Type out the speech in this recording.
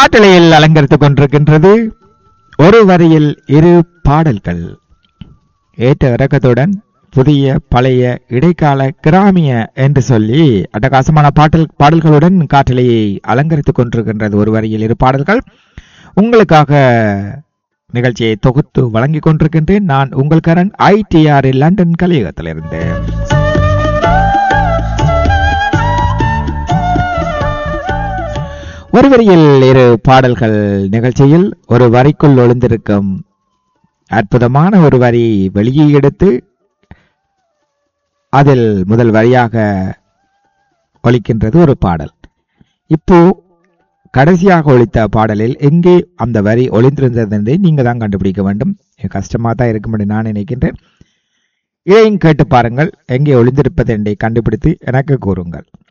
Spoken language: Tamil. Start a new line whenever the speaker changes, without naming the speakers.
காட்டலையில் அலங்கரித்துக் கொண்டிருக்கின்றது ஒரு வரியில் இரு பாடல்கள் ஏற்ற இறக்கத்துடன் புதிய பழைய இடைக்கால கிராமிய என்று சொல்லி அட்டகாசமான பாடல் பாடல்களுடன் காற்றலையை அலங்கரித்துக் கொண்டிருக்கின்றது ஒரு வரியில் இரு பாடல்கள் உங்களுக்காக நிகழ்ச்சியை தொகுத்து வழங்கிக் கொண்டிருக்கின்றேன் நான் உங்கள் கரண் ஐடிஆர் லண்டன் கலையகத்திலிருந்து ஒரு வரியில் இரு பாடல்கள் நிகழ்ச்சியில் ஒரு வரிக்குள் ஒளிந்திருக்கும் அற்புதமான ஒரு வரி வெளியே எடுத்து அதில் முதல் வரியாக ஒலிக்கின்றது ஒரு பாடல் இப்போ கடைசியாக ஒலித்த பாடலில் எங்கே அந்த வரி ஒளிந்திருந்தது என்பதை நீங்க தான் கண்டுபிடிக்க வேண்டும் கஷ்டமா தான் இருக்கும் என்று நான் நினைக்கின்றேன் இதையும் கேட்டு பாருங்கள் எங்கே ஒளிந்திருப்பது என்பதை கண்டுபிடித்து எனக்கு கூறுங்கள்